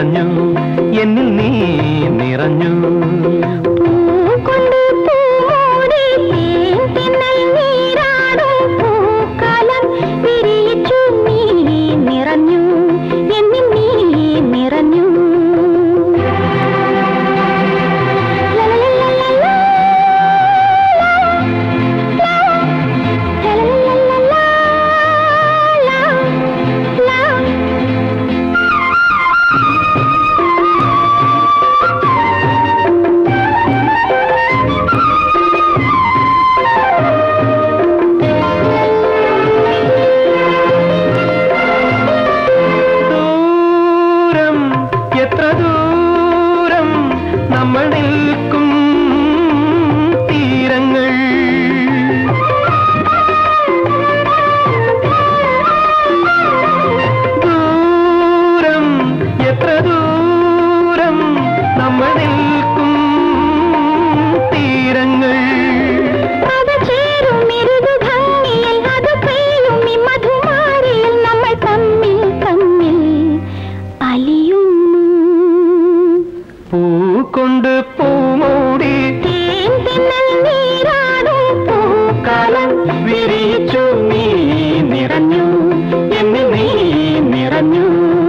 നിറഞ്ഞു എന്നിൽ നീ നിറഞ്ഞു പൂക്കൊണ്ട് പൂമൂടി തേൻതിന്നൽ നീരാടും പൂക്കാലം വിരിയിച്ചു നീ നിറഞ്ഞു എന്നിൽ നീ നിറഞ്ഞു ലലലലലലാ, ലലലലലലാ, ലാ, ലാ. ദൂരം എത്ര ദൂരം നമ്മൾ നിൽക്കും തീരങ്ങൾ ദൂരം എത്ര ദൂരം നമ്മൾ നിൽക്കും തീരങ്ങൾ അത് ചേരും മൃദു ഭംഗിയിൽ അത് പെയ്യും ഈ മധുമാരിയിൽ നമ്മൾ തമ്മിൽ തമ്മിൽ അലിയുന്നു പൂക്കൊണ്ട് പൂമൂടി തേൻ തിന്നൽ നീരാടും പൂക്കാലം വിരിയിച്ചു നീ നിറഞ്ഞു എന്ന് നീ നിറഞ്ഞു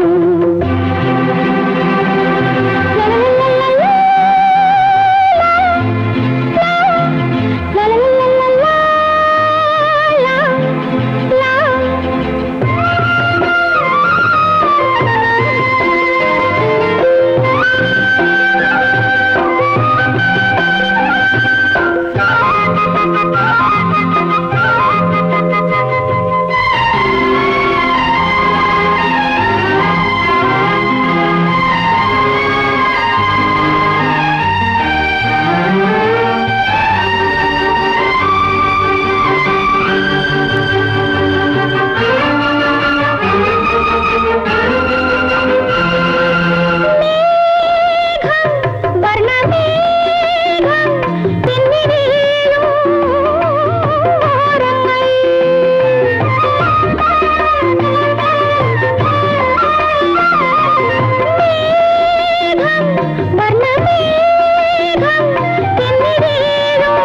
വർണ്ണമേഘം പിന്നിരീഴും ഓരങ്ങൾ മേഘം വർണ്ണമേഘം പിന്നിരീഴും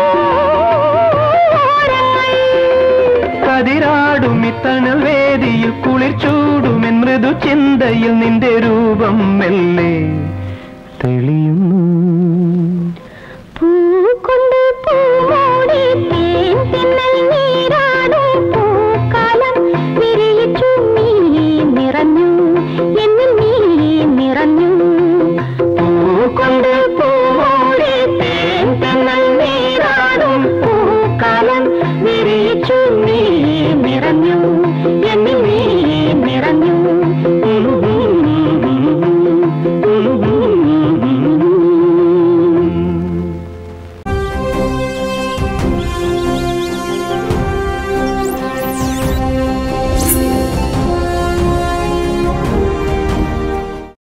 ഓരങ്ങൾ കതിരാടും ഇത്തണൽ വേദിയിൽ കുളിർ ചൂടുമെൻ മൃദു ചിന്തയിൽ നിന്റെ രൂപം മെല്ലെ തെളിയുന്നു